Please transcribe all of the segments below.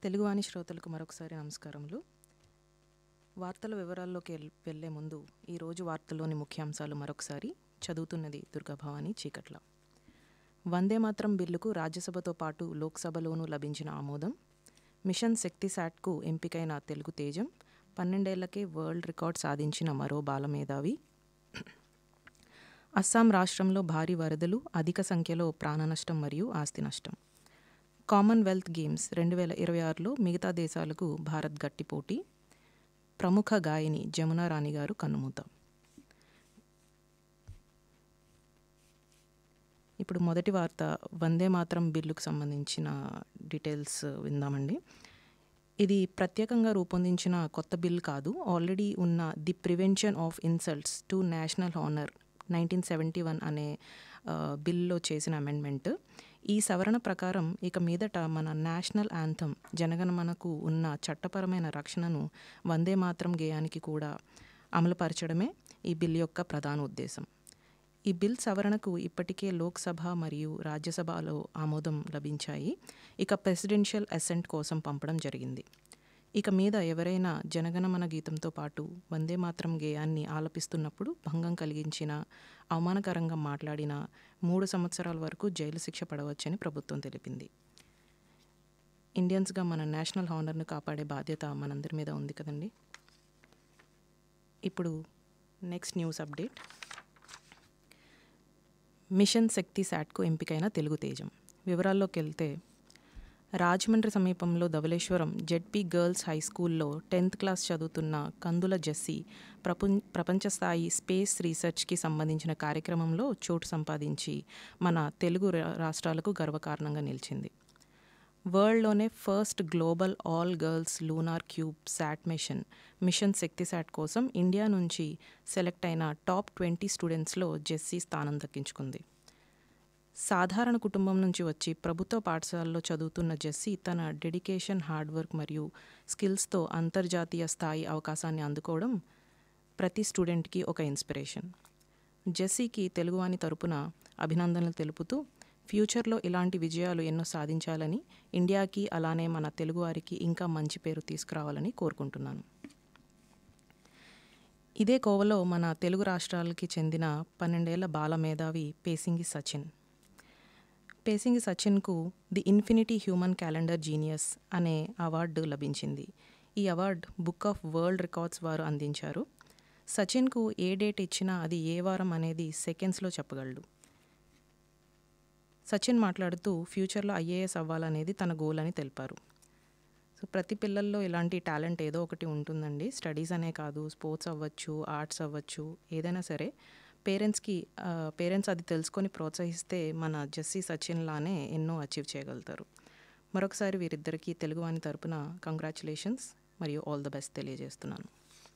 తెలుగువాణి శ్రోతలకు మరొకసారి నమస్కారములు వార్తల వివరాల్లోకి వెల్- వెళ్లే ముందు ఈరోజు వార్తల్లోని ముఖ్యాంశాలు మరొకసారి చదువుతున్నది దుర్గాభవాని చీకట్ల వందే మాత్రం బిల్లుకు రాజ్యసభతో పాటు లోక్సభలోనూ లభించిన ఆమోదం మిషన్ శక్తి శాట్కు ఎంపికైన తెలుగు తేజం పన్నెండేళ్లకే వరల్డ్ రికార్డ్ సాధించిన మరో బాలమేధావి అస్సాం రాష్ట్రంలో భారీ వరదలు అధిక సంఖ్యలో ప్రాణనష్టం మరియు ఆస్తి నష్టం కామన్వెల్త్ గేమ్స్ రెండు వేల ఇరవై ఆరులో మిగతా దేశాలకు భారత్ గట్టి పోటీ ప్రముఖ గాయని జమునా రాణి గారు కన్నుమూత ఇప్పుడు మొదటి వార్త వందే మాత్రం బిల్లుకు సంబంధించిన డీటెయిల్స్ విందామండి ఇది ప్రత్యేకంగా రూపొందించిన కొత్త బిల్ కాదు ఆల్రెడీ ఉన్న the prevention of insults to national honour nineteen seventy one అనే ఆ, బిల్లో చేసిన అమెండ్మెంట్ ఈ సవరణ ప్రకారం ఇక మీదట మన నేషనల్ యాంథమ్ జనగణమనకు ఉన్న చట్టపరమైన రక్షణను వందే మాత్రం గేయానికి కూడా అమలుపరచడమే ఈ బిల్ యొక్క ప్రధాన ఉద్దేశం ఈ బిల్ సవరణకు ఇప్పటికే లోక్సభ మరియు రాజ్యసభలో ఆమోదం లభించాయి ఇక ప్రెసిడెన్షియల్ అసెంట్ కోసం పంపడం జరిగింది ఇక మీద ఎవరైనా జనగణమన గీతంతో పాటు వందే మాత్రం గేయాన్ని ఆలపిస్తున్నప్పుడు భంగం కలిగించిన అవమానకరంగా మాట్లాడిన మూడు సంవత్సరాల వరకు జైలు శిక్ష పడవచ్చని ప్రభుత్వం తెలిపింది ఇండియన్స్గా మన నేషనల్ హానర్ను కాపాడే బాధ్యత మనందరి మీద ఉంది కదండి ఇప్పుడు next news update mission Shakti శాట్కు ఎంపికైన తెలుగు తేజం వివరాల్లోకి వెళ్తే రాజమండ్రి సమీపంలో ధవళేశ్వరం జెడ్పీ గర్ల్స్ హై స్కూల్లో టెన్త్ క్లాస్ చదువుతున్న కందుల జెస్సీ ప్రపంచ ప్రపంచ స్థాయి స్పేస్ రీసెర్చ్కి సంబంధించిన కార్యక్రమంలో చోటు సంపాదించి మన తెలుగు రా- రాష్ట్రాలకు గర్వకారణంగా నిలిచింది వరల్డ్లోనే first global all girls lunar cube sat mission mission Shakti sat కోసం ఇండియా నుంచి సెలెక్ట్ అయిన టాప్ ట్వంటీ స్టూడెంట్స్లో జెస్సీ స్థానం దక్కించుకుంది సాధారణ కుటుంబం నుంచి వచ్చి ప్రభుత్వ పాఠశాలలో చదువుతున్న జెస్సీ తన డెడికేషన్ హార్డ్ వర్క్ మరియు స్కిల్స్తో అంతర్జాతీయ స్థాయి అవకాశాన్ని అందుకోవడం ప్రతి స్టూడెంట్కి ఒక ఇన్స్పిరేషన్ జెస్సీకి తెలుగువాని తరపున అభినందనలు తెలుపుతూ ఫ్యూచర్లో ఇలాంటి విజయాలు ఎన్నో సాధించాలని ఇండియాకి అలానే మన తెలుగువారికి ఇంకా మంచి పేరు తీసుకురావాలని కోరుకుంటున్నాను ఇదే కోవలో మన తెలుగు రాష్ట్రాలకి చెందిన పన్నెండేళ్ల బాల మేధావి పేసింగి సచిన్ పేసింగి సచిన్కు the infinity human calendar genius అనే అవార్డు లభించింది ఈ award book of world records వారు అందించారు సచిన్కు ఏ డేట్ ఇచ్చినా అది ఏ వారం అనేది సెకండ్స్లో చెప్పగలడు సచిన్ మాట్లాడుతూ ఫ్యూచర్లో ఐఏఎస్ అవ్వాలనేది తన గోల్ అని తెలిపారు సో ప్రతి పిల్లల్లో ఇలాంటి టాలెంట్ ఏదో ఒకటి ఉంటుందండి స్టడీస్ అనే కాదు స్పోర్ట్స్ అవ్వచ్చు ఆర్ట్స్ అవ్వచ్చు ఏదైనా సరే పేరెంట్స్కి పేరెంట్స్ అది తెలుసుకొని ప్రోత్సహిస్తే మన జస్సీ సచిన్ లానే ఎన్నో అచీవ్ చేయగలుగుతారు మరొకసారి వీరిద్దరికీ తెలుగువాని తరపున కంగ్రాచులేషన్స్ మరియు ఆల్ ద బెస్ట్ తెలియజేస్తున్నాను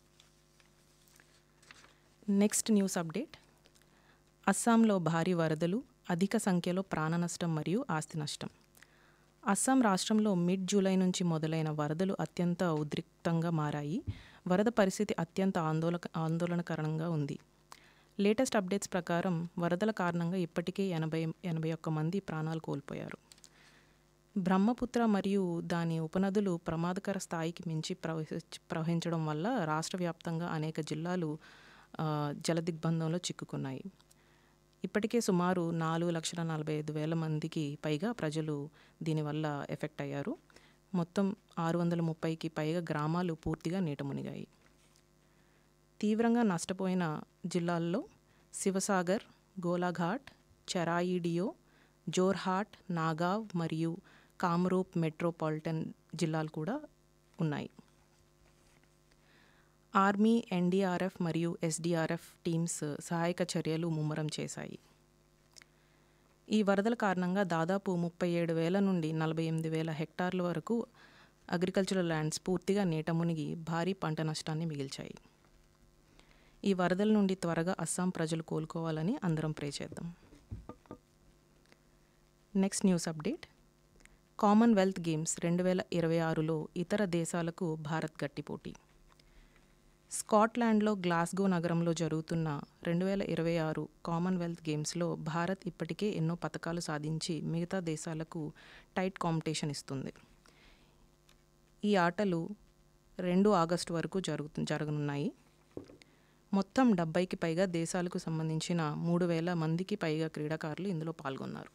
నెక్స్ట్ న్యూస్ అప్డేట్ అస్సాంలో భారీ వరదలు అధిక సంఖ్యలో ప్రాణ నష్టం మరియు ఆస్తి నష్టం అస్సాం రాష్ట్రంలో మిడ్ జూలై నుంచి మొదలైన వరదలు అత్యంత ఉద్రిక్తంగా మారాయి వరద పరిస్థితి అత్యంత ఆందోళన ఆందోళనకరంగా ఉంది లేటెస్ట్ అప్డేట్స్ ప్రకారం వరదల కారణంగా ఇప్పటికే ఎనభై ఎనభై ఒక్క మంది ప్రాణాలు కోల్పోయారు బ్రహ్మపుత్ర మరియు దాని ఉపనదులు ప్రమాదకర స్థాయికి మించి ప్రవహి ప్రవహించడం వల్ల రాష్ట్ర వ్యాప్తంగా అనేక జిల్లాలు ఆ, జలదిగ్బంధంలో చిక్కుకున్నాయి ఇప్పటికే సుమారు నాలుగు లక్షల నలభై ఐదు వేల మందికి పైగా ప్రజలు దీనివల్ల ఎఫెక్ట్ అయ్యారు మొత్తం ఆరు వందల ముప్పైకి పైగా గ్రామాలు పూర్తిగా నీట మునిగాయి తీవ్రంగా నష్టపోయిన జిల్లాల్లో శివసాగర్ గోలాఘాట్ చెరాయిడియో జోర్హాట్ నాగావ్ మరియు కామరూప్ మెట్రోపాలిటన్ జిల్లాలు కూడా ఉన్నాయి ఆర్మీ ఎన్డీఆర్ఎఫ్ మరియు ఎస్డీఆర్ఎఫ్ టీమ్స్ సహాయక చర్యలు ముమ్మరం చేశాయి ఈ వరదల కారణంగా దాదాపు ముప్పై ఏడు వేల నుండి నలభై ఎనిమిది వేల హెక్టార్ల వరకు అగ్రికల్చరల్ ల్యాండ్స్ పూర్తిగా నీట మునిగి భారీ పంట నష్టాన్ని మిగిల్చాయి ఈ వరదల నుండి త్వరగా అస్సాం ప్రజలు కోలుకోవాలని అందరం ప్రే చేద్దాం next news update Commonwealth games రెండు వేల ఇరవై ఆరులో ఇతర దేశాలకు భారత్ గట్టి పోటీ స్కాట్లాండ్లో గ్లాస్గో నగరంలో జరుగుతున్న రెండు వేల ఇరవై ఆరు కామన్వెల్త్ గేమ్స్లో భారత్ ఇప్పటికే ఎన్నో పథకాలు సాధించి మిగతా దేశాలకు టైట్ కాంపిటీషన్ ఇస్తుంది ఈ ఆటలు రెండు ఆగస్టు వరకు జరుగు జరగనున్నాయి మొత్తం డెబ్బైకి పైగా దేశాలకు సంబంధించిన మూడు వేల మందికి పైగా క్రీడాకారులు ఇందులో పాల్గొన్నారు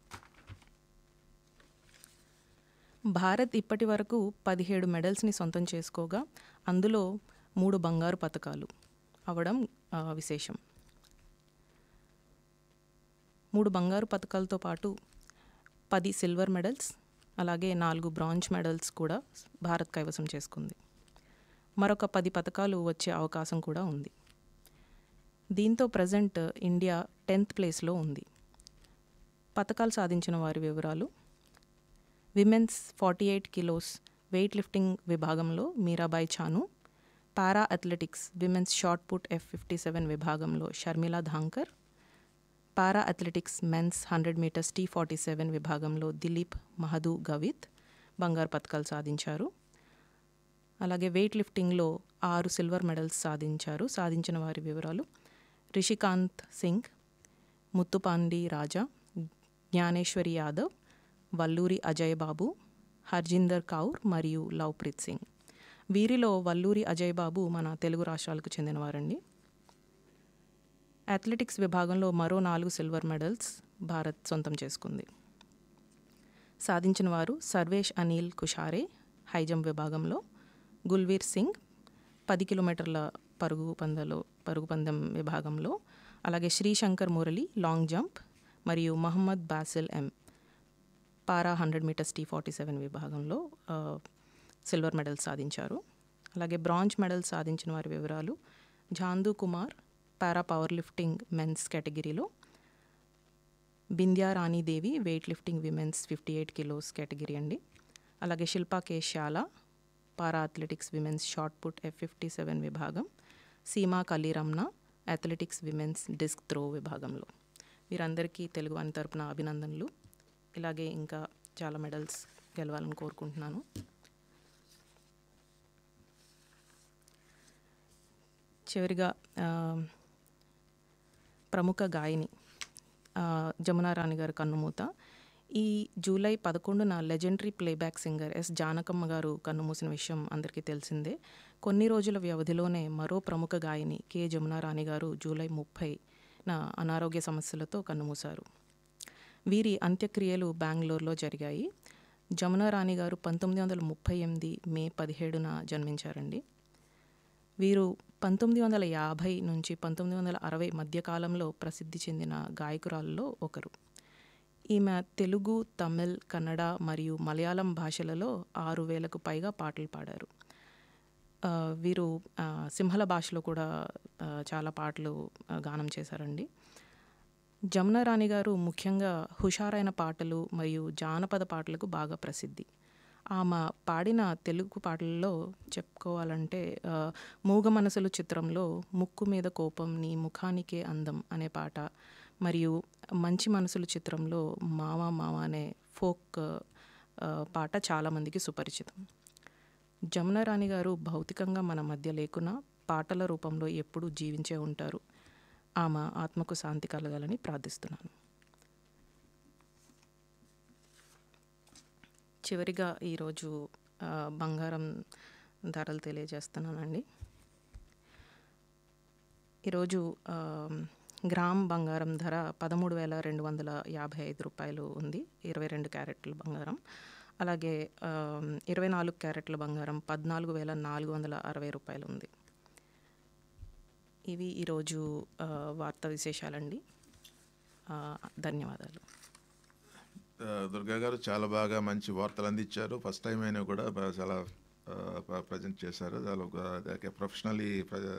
భారత్ ఇప్పటి వరకు పదిహేడు మెడల్స్ని సొంతం చేసుకోగా అందులో మూడు బంగారు పథకాలు అవడం ఆ, విశేషం మూడు బంగారు పథకాలతో పాటు పది సిల్వర్ మెడల్స్ అలాగే నాలుగు బ్రాంజ్ మెడల్స్ కూడా భారత్ కైవసం చేసుకుంది మరొక పది పథకాలు వచ్చే అవకాశం కూడా ఉంది దీంతో ప్రజెంట్ ఇండియా టెన్త్ ప్లేస్లో ఉంది పథకాలు సాధించిన వారి వివరాలు women's forty eight kilos weightlifting విభాగంలో Mirabai Chanu para athletics women's shot put F fifty seven విభాగంలో Sharmila Dhankar para athletics men's hundred metres T forty seven విభాగంలో దిలీప్ మహదూ గవిత్ బంగారు పథకాలు సాధించారు అలాగే వెయిట్ లిఫ్టింగ్లో ఆరు సిల్వర్ మెడల్స్ సాధించారు సాధించిన వారి వివరాలు రిషికాంత్ సింగ్ ముత్తుపాండి రాజా జ్ఞానేశ్వరి యాదవ్ వల్లూరి అజయ్ బాబు హర్జిందర్ కౌర్ మరియు లవ్ప్రీత్ సింగ్ వీరిలో వల్లూరి అజయ్ బాబు మన తెలుగు రాష్ట్రాలకు చెందినవారండి అథ్లెటిక్స్ విభాగంలో మరో నాలుగు సిల్వర్ మెడల్స్ భారత్ సొంతం చేసుకుంది సాధించిన వారు సర్వేష్ అనిల్ కుషారే హైజంప్ విభాగంలో గుల్వీర్ సింగ్ పది కిలోమీటర్ల పరుగు పందెంలో పరుగు పందెం విభాగంలో అలాగే శ్రీశంకర్ మురళి లాంగ్ జంప్ మరియు Mohammad Basil M para hundred metres T forty seven విభాగంలో ఆ, సిల్వర్ మెడల్ సాధించారు అలాగే బ్రాంజ్ మెడల్ సాధించిన వారి వివరాలు Jandu Kumar para powerlifting men's కేటగిరీలో Bindya Ranidevi weightlifting women's fifty eight kilos category అండి అలాగే Shilpa K Shala para athletics women's shot put F fifty seven విభాగం Seema Kaliramna athletics women's discus throw విభాగంలో వీరందరికీ తెలుగు వాని తరపున అభినందనలు ఇలాగే ఇంకా చాలా మెడల్స్ గెలవాలని కోరుకుంటున్నాను చివరిగా ఆ, ప్రముఖ గాయని ఆ, జమునా రాణి గారి కన్నుమూత ఈ జూలై పదకొండున legendary playback singer S Janakamma garu కన్నుమూసిన విషయం అందరికీ తెలిసిందే కొన్ని రోజుల వ్యవధిలోనే మరో ప్రముఖ గాయని కె జమునా రాణి గారు జూలై ముప్పై నా అనారోగ్య సమస్యలతో కన్నుమూశారు వీరి అంత్యక్రియలు బెంగళూరులో జరిగాయి జమునా రాణి గారు పంతొమ్మిది వందల ముప్పై ఎనిమిది మే పదిహేడున జన్మించారండి వీరు పంతొమ్మిది వందల యాభై నుంచి పంతొమ్మిది వందల అరవై మధ్యకాలంలో ప్రసిద్ధి చెందిన గాయకురాల్లో ఒకరు ఈమె తెలుగు తమిళ్ కన్నడ మరియు మలయాళం భాషలలో ఆరు వేలకు పైగా పాటలు పాడారు ఆ, వీరు ఆ, సింహళ భాషలో కూడా ఆ, చాలా పాటలు ఆ, గానం చేశారండి జమున రాణి గారు ముఖ్యంగా హుషారైన పాటలు మరియు జానపద పాటలకు బాగా ప్రసిద్ధి ఆమె పాడిన తెలుగు పాటల్లో చెప్పుకోవాలంటే ఆ, మూగ మనసులు చిత్రంలో ముక్కు మీద కోపం నీ ముఖానికే అందం అనే పాట మరియు మంచి మనసులు చిత్రంలో మావా మావా అనే ఫోక్ ఆ, పాట చాలామందికి సుపరిచితం జమున రాణి గారు భౌతికంగా మన మధ్య లేకున్నా పాటల రూపంలో ఎప్పుడూ జీవించే ఉంటారు ఆమె ఆత్మకు శాంతి కలగాలని ప్రార్థిస్తున్నాను చివరిగా ఈరోజు ఆ, బంగారం ధరలు తెలియజేస్తున్నానండి ఈరోజు ఆ, గ్రామ్ బంగారం ధర పదమూడు వేల రెండు వందల యాభై ఐదు రూపాయలు ఉంది ఇరవై రెండు క్యారెట్ల బంగారం అలాగే ఆ, ఇరవై నాలుగు క్యారెట్ల బంగారం పద్నాలుగు వేల నాలుగు వందల అరవై రూపాయలు ఉంది ఇవి ఈరోజు ఆ, వార్తా విశేషాలండి ఆ, ధన్యవాదాలు ఆ, దుర్గా గారు చాలా బాగా మంచి వార్తలు అందించారు ఫస్ట్ టైం అయినా కూడా బాగా చాలా ప్రజెంట్ చేశారు చాలా ప్రొఫెషనలీ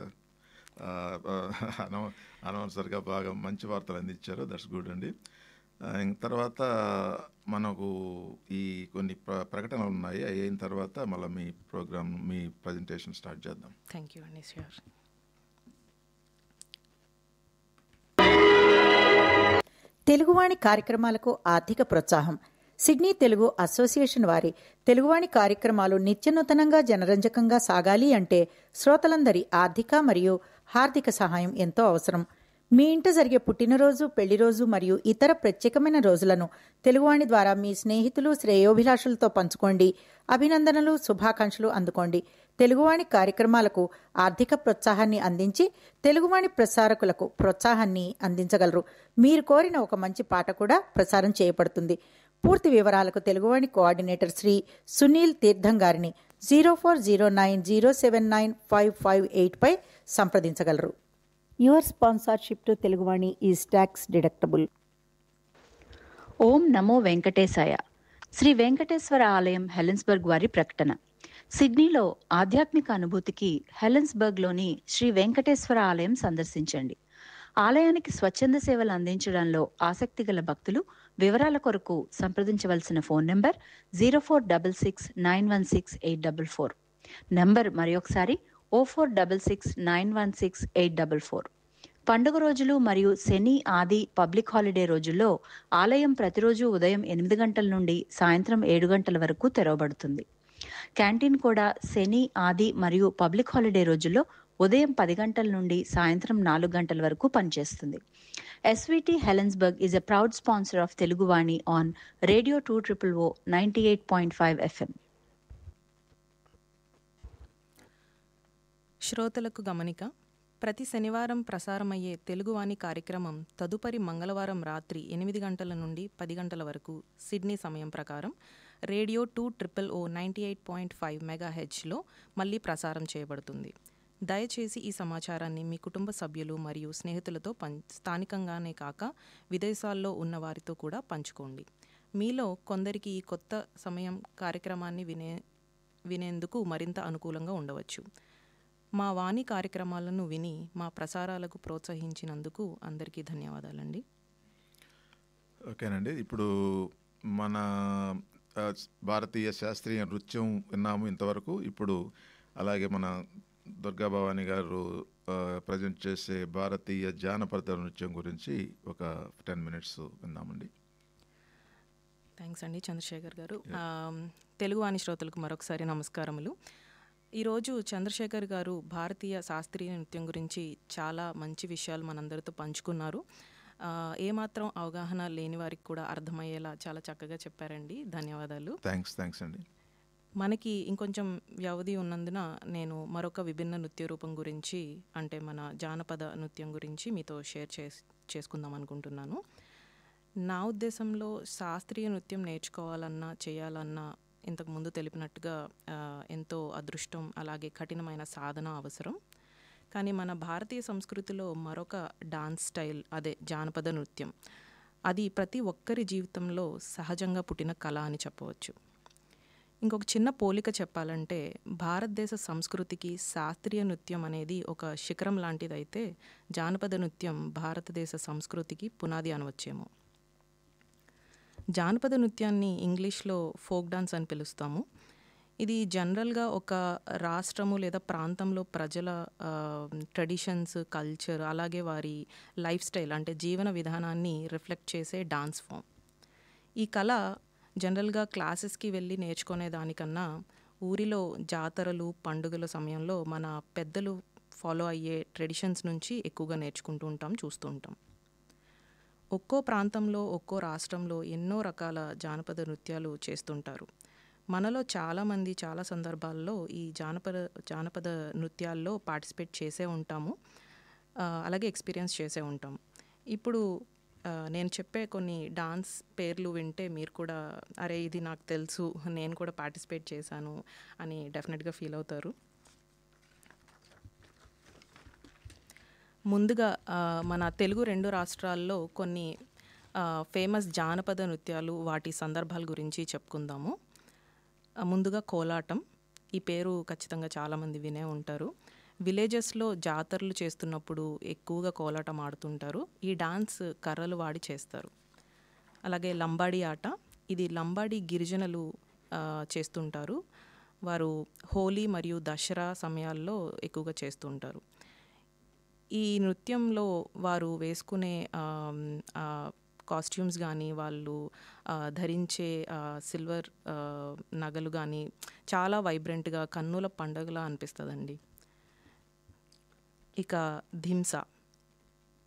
అనౌన్సర్గా బాగా మంచి వార్తలు అందించారు దట్స్ గుడ్ అండి ఆ, ఇంక తర్వాత మనకు ఈ కొన్ని ప్ర- ప్రకటనలు ఉన్నాయి అవి అయిన తర్వాత మళ్ళీ మీ ప్రోగ్రామ్ మీ ప్రజెంటేషన్ స్టార్ట్ చేద్దాం థ్యాంక్ యూ అండి ష్యూర్ తెలుగువాణి కార్యక్రమాలకు ఆర్థిక ప్రోత్సాహం సిడ్నీ తెలుగు అసోసియేషన్ వారి తెలుగువాణి కార్యక్రమాలు నిత్యనూతనంగా జనరంజకంగా సాగాలి అంటే శ్రోతలందరి ఆర్థిక మరియు హార్దిక సహాయం ఎంతో అవసరం మీ ఇంట జరిగే పుట్టినరోజు పెళ్లిరోజు మరియు ఇతర ప్రత్యేకమైన రోజులను తెలుగువాణి ద్వారా మీ స్నేహితులు శ్రేయోభిలాషులతో పంచుకోండి అభినందనలు శుభాకాంక్షలు అందుకోండి తెలుగువాణి కార్యక్రమాలకు ఆర్థిక ప్రోత్సాహాన్ని అందించి తెలుగువాణి ప్రసారకులకు ప్రోత్సాహాన్ని అందించగలరు మీరు కోరిన ఒక మంచి పాట కూడా ప్రసారం చేయబడుతుంది పూర్తి వివరాలకు తెలుగువాణి కోఆర్డినేటర్ శ్రీ సునీల్ తీర్థం గారిని zero four zero nine zero seven nine five five eight పై సంప్రదించగలరు your sponsorship to Teluguvani is tax deductible ఓం నమో వెంకటేశాయ శ్రీ వెంకటేశ్వర ఆలయం హెలెన్స్బర్గ్ వారి ప్రకటన సిడ్నీలో ఆధ్యాత్మిక అనుభూతికి హెలెన్స్బర్గ్లోని శ్రీ వెంకటేశ్వర ఆలయం సందర్శించండి ఆలయానికి స్వచ్ఛంద సేవలు అందించడంలో ఆసక్తి గల భక్తులు వివరాల కొరకు సంప్రదించవలసిన phone number zero four double six nine one six eight double four number మరొకసారి O four double six nine one six eight double four పండుగ రోజులు మరియు శని ఆది పబ్లిక్ హాలిడే రోజుల్లో ఆలయం ప్రతిరోజు ఉదయం ఎనిమిది గంటల నుండి సాయంత్రం ఏడు గంటల వరకు తెరవబడుతుంది క్యాంటీన్ కూడా శని ఆది మరియు పబ్లిక్ హాలిడే రోజుల్లో ఉదయం పది గంటల నుండి సాయంత్రం నాలుగు గంటల వరకు పనిచేస్తుంది SVT Helensburgh is a proud sponsor of Teluguvani on radio two triple O ninety eight point five FM శ్రోతలకు గమనిక ప్రతి శనివారం ప్రసారమయ్యే తెలుగువాణి కార్యక్రమం తదుపరి మంగళవారం రాత్రి ఎనిమిది గంటల నుండి పది గంటల వరకు సిడ్నీ సమయం ప్రకారం radio two triple O ninety eight point five mega హెచ్లో మళ్ళీ ప్రసారం చేయబడుతుంది దయచేసి ఈ సమాచారాన్ని మీ కుటుంబ సభ్యులు మరియు స్నేహితులతో పం స్థానికంగానే కాక విదేశాల్లో ఉన్న వారితో కూడా పంచుకోండి మీలో కొందరికి ఈ కొత్త సమయం కార్యక్రమాన్ని వినే వినేందుకు మరింత అనుకూలంగా ఉండవచ్చు మా వాణి కార్యక్రమాలను విని మా ప్రసారాలకు ప్రోత్సహించినందుకు అందరికీ ధన్యవాదాలండి ఓకేనండి ఇప్పుడు మన ఆ, భారతీయ శాస్త్రీయ నృత్యం విన్నాము ఇంతవరకు ఇప్పుడు అలాగే మన దుర్గా భవాని గారు ప్రజెంట్ చేసే భారతీయ జానపద నృత్యం గురించి ఒక టెన్ మినిట్స్ విన్నామండి థ్యాంక్స్ అండి చంద్రశేఖర్ గారు ఆ, తెలుగు వాణి శ్రోతలకు మరొకసారి నమస్కారములు ఈరోజు చంద్రశేఖర్ గారు భారతీయ శాస్త్రీయ నృత్యం గురించి చాలా మంచి విషయాలు మనందరితో పంచుకున్నారు ఆ, ఏమాత్రం అవగాహన లేని వారికి కూడా అర్థమయ్యేలా చాలా చక్కగా చెప్పారండి ధన్యవాదాలు థ్యాంక్స్ థ్యాంక్స్ అండి మనకి ఇంకొంచెం వ్యవధి ఉన్నందున నేను మరొక విభిన్న నృత్య రూపం గురించి అంటే మన జానపద నృత్యం గురించి మీతో షేర్ చేస్ చేసుకుందాం అనుకుంటున్నాను నా ఉద్దేశంలో శాస్త్రీయ నృత్యం నేర్చుకోవాలన్నా చేయాలన్నా ఇంతకు ముందు తెలిపినట్టుగా ఆ, ఎంతో అదృష్టం అలాగే కఠినమైన సాధన అవసరం కానీ మన భారతీయ సంస్కృతిలో మరొక డాన్స్ స్టైల్ అదే జానపద నృత్యం అది ప్రతి ఒక్కరి జీవితంలో సహజంగా పుట్టిన కళ అని చెప్పవచ్చు ఇంకొక చిన్న పోలిక చెప్పాలంటే భారతదేశ సంస్కృతికి శాస్త్రీయ నృత్యం అనేది ఒక శిఖరం లాంటిదైతే జానపద నృత్యం భారతదేశ సంస్కృతికి పునాది అనవచ్చేమో జానపద నృత్యాన్ని ఇంగ్లీష్లో ఫోక్ డాన్స్ అని పిలుస్తాము ఇది జనరల్గా ఒక రాష్ట్రము లేదా ప్రాంతంలో ప్రజల ట్రెడిషన్స్ కల్చర్ అలాగే వారి లైఫ్ స్టైల్ అంటే జీవన విధానాన్ని రిఫ్లెక్ట్ చేసే డాన్స్ ఫామ్ ఈ కళ జనరల్గా క్లాసెస్కి వెళ్ళి నేర్చుకునే దానికన్నా ఊరిలో జాతరలు పండుగల సమయంలో మన పెద్దలు ఫాలో అయ్యే ట్రెడిషన్స్ నుంచి ఎక్కువగా నేర్చుకుంటూ ఉంటాం చూస్తూ ఉంటాం ఒక్కో ప్రాంతంలో ఒక్కో రాష్ట్రంలో ఎన్నో రకాల జానపద నృత్యాలు చేస్తుంటారు మనలో చాలామంది చాలా సందర్భాల్లో ఈ జానపద జానపద నృత్యాల్లో పార్టిసిపేట్ చేసే ఉంటాము ఆ, అలాగే ఎక్స్పీరియన్స్ చేసే ఉంటాం ఇప్పుడు ఆ, నేను చెప్పే కొన్ని డాన్స్ పేర్లు వింటే మీరు కూడా అరే ఇది నాకు తెలుసు నేను కూడా పార్టిసిపేట్ చేశాను అని డెఫినెట్గా ఫీల్ అవుతారు ముందుగా ఆ, మన తెలుగు రెండు రాష్ట్రాల్లో కొన్ని ఫేమస్ జానపద నృత్యాలు వాటి సందర్భాల గురించి చెప్పుకుందాము ఆ, ముందుగా కోలాటం ఈ పేరు ఖచ్చితంగా చాలామంది వినే ఉంటారు విలేజెస్లో జాతరలు చేస్తున్నప్పుడు ఎక్కువగా కోలాటం ఆడుతుంటారు ఈ డాన్స్ కర్రలు వాడి చేస్తారు అలాగే లంబాడి ఆట ఇది లంబాడి గిరిజనులు ఆ, చేస్తుంటారు వారు హోలీ మరియు దసరా సమయాల్లో ఎక్కువగా చేస్తుంటారు ఈ నృత్యంలో వారు వేసుకునే కాస్ట్యూమ్స్ కానీ వాళ్ళు ఆ, ధరించే సిల్వర్ నగలు కానీ చాలా వైబ్రెంట్గా కన్నుల పండగలా అనిపిస్తుందండి ఇక ధింస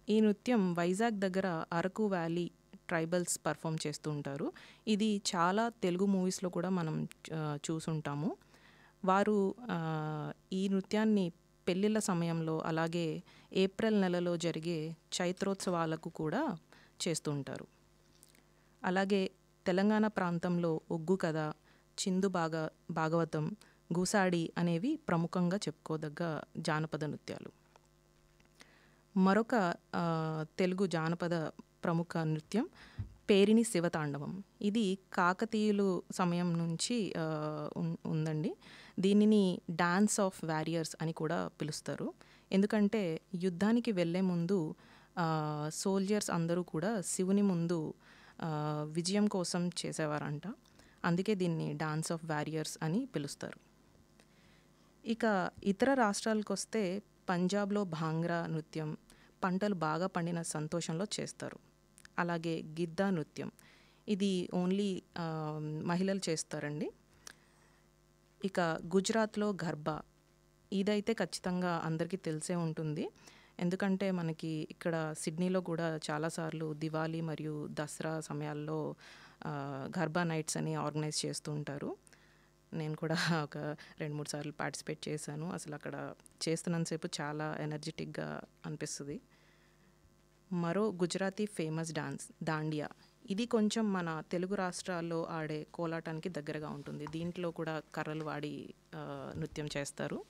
ఈ నృత్యం వైజాగ్ దగ్గర అరకు వ్యాలీ ట్రైబల్స్ పర్ఫామ్ చేస్తూ ఉంటారు ఇది చాలా తెలుగు మూవీస్లో కూడా మనం ఆ, చూసుంటాము వారు ఆ, ఈ నృత్యాన్ని పెళ్ళిళ్ళ సమయంలో అలాగే ఏప్రిల్ నెలలో జరిగే చైత్రోత్సవాలకు కూడా చేస్తూ ఉంటారు అలాగే తెలంగాణ ప్రాంతంలో ఒగ్గు కథ చిందు భాగ భాగవతం గూసాడి అనేవి ప్రముఖంగా చెప్పుకోదగ్గ జానపద నృత్యాలు మరొక ఆ, తెలుగు జానపద ప్రముఖ నృత్యం పేరిని శివతాండవం ఇది కాకతీయులు సమయం నుంచి ఆ, ఉన్- ఉందండి దీనిని డాన్స్ ఆఫ్ వారియర్స్ అని కూడా పిలుస్తారు ఎందుకంటే యుద్ధానికి వెళ్ళే ముందు సోల్జర్స్ అందరూ కూడా శివుని ముందు ఆ, విజయం కోసం చేసేవారంట అందుకే దీన్ని డాన్స్ ఆఫ్ వారియర్స్ అని పిలుస్తారు ఇక ఇతర రాష్ట్రాలకు వస్తే పంజాబ్లో భాంగ్రా నృత్యం పంటలు బాగా పండిన సంతోషంలో చేస్తారు అలాగే గిద్దా నృత్యం ఇది ఓన్లీ ఆ, మహిళలు చేస్తారండి ఇక గుజరాత్లో గర్బా ఇదైతే ఖచ్చితంగా అందరికీ తెలిసే ఉంటుంది ఎందుకంటే మనకి ఇక్కడ సిడ్నీలో కూడా చాలాసార్లు దివాళీ మరియు దసరా సమయాల్లో ఆ, గర్బా నైట్స్ అని ఆర్గనైజ్ చేస్తూ ఉంటారు నేను కూడా ఒక రెండు మూడు సార్లు పార్టిసిపేట్ చేశాను అసలు అక్కడ చేస్తున్నంతసేపు చాలా ఎనర్జెటిక్గా అనిపిస్తుంది మరో గుజరాతీ ఫేమస్ డాన్స్ దాండియా ఇది కొంచెం మన తెలుగు రాష్ట్రాల్లో ఆడే కోలాటానికి దగ్గరగా ఉంటుంది దీంట్లో కూడా కర్రలు వాడి ఆ, నృత్యం చేస్తారు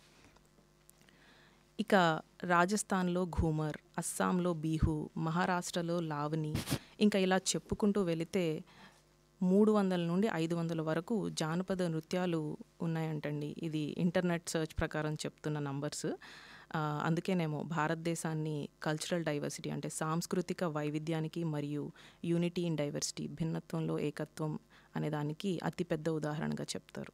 ఇక రాజస్థాన్లో ఘూమర్ అస్సాంలో బీహు మహారాష్ట్రలో లావణి ఇంకా ఇలా చెప్పుకుంటూ వెళితే మూడు వందల నుండి ఐదు వందల వరకు జానపద నృత్యాలు ఉన్నాయంటండి ఇది ఇంటర్నెట్ సెర్చ్ ప్రకారం చెప్తున్న నంబర్స్ అందుకేనేమో భారతదేశాన్ని కల్చరల్ డైవర్సిటీ అంటే సాంస్కృతిక వైవిధ్యానికి మరియు యూనిటీ ఇన్ డైవర్సిటీ భిన్నత్వంలో ఏకత్వం అనే దానికి అతిపెద్ద ఉదాహరణగా చెప్తారు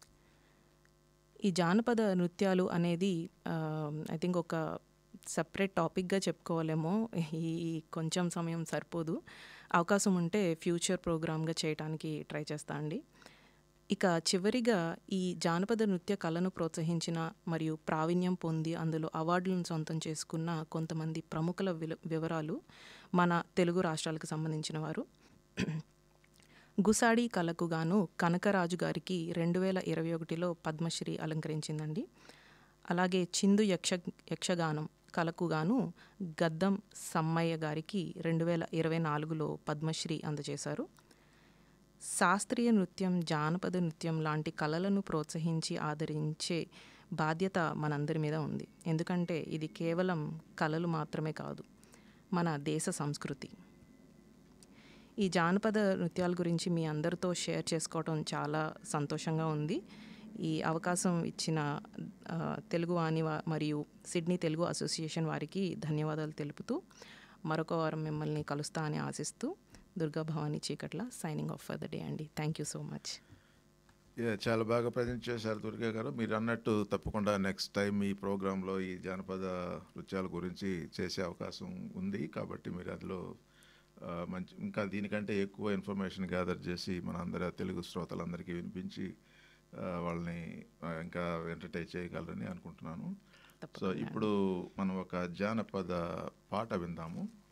ఈ జానపద నృత్యాలు అనేది ఐ థింక్ ఒక సపరేట్ టాపిక్గా చెప్పుకోవాలేమో ఈ కొంచెం సమయం సరిపోదు అవకాశం ఉంటే ఫ్యూచర్ ప్రోగ్రామ్గా చేయడానికి ట్రై చేస్తా అండి ఇక చివరిగా ఈ జానపద నృత్య కళను ప్రోత్సహించిన మరియు ప్రావీణ్యం పొంది అందులో అవార్డులను సొంతం చేసుకున్న కొంతమంది ప్రముఖుల విల- వివరాలు మన తెలుగు రాష్ట్రాలకు సంబంధించిన వారు గుసాడి కళకు గాను కనకరాజు గారికి రెండు వేల ఇరవై ఒకటిలో పద్మశ్రీ అలంకరించిందండి అలాగే చిందు యక్ష యక్షగానం కళకు గాను గద్దం సమ్మయ్య గారికి రెండు వేల ఇరవై నాలుగులో పద్మశ్రీ అందజేశారు శాస్త్రీయ నృత్యం జానపద నృత్యం లాంటి కళలను ప్రోత్సహించి ఆదరించే బాధ్యత మనందరి మీద ఉంది ఎందుకంటే ఇది కేవలం కళలు మాత్రమే కాదు మన దేశ సంస్కృతి ఈ జానపద నృత్యాల గురించి మీ అందరితో షేర్ చేసుకోవడం చాలా సంతోషంగా ఉంది ఈ అవకాశం ఇచ్చిన ఆ, తెలుగు వాణి వా- మరియు సిడ్నీ తెలుగు అసోసియేషన్ వారికి ధన్యవాదాలు తెలుపుతూ మరొక వారం మిమ్మల్ని కలుస్తా అని ఆశిస్తూ Durga Bhavani Cheekatla signing off for the day అండి thank you so much yeah, చాలా బాగా ప్రజెంట్ చేశారు దుర్గా గారు మీరు అన్నట్టు తప్పకుండా నెక్స్ట్ టైం ఈ ప్రోగ్రాంలో ఈ జానపద నృత్యాల గురించి చేసే అవకాశం ఉంది కాబట్టి మీరు అందులో ఆ, మంచి ఇంకా దీనికంటే ఎక్కువ ఇన్ఫర్మేషన్ గ్యాదర్ చేసి మన అందరి తెలుగు శ్రోతలందరికీ వినిపించి ఆ, వాళ్ళని ఆ, ఇంకా ఎంటర్టైన్ చేయగలరని అనుకుంటున్నాను సో ఇప్పుడు మనం ఒక జానపద పాట విందాము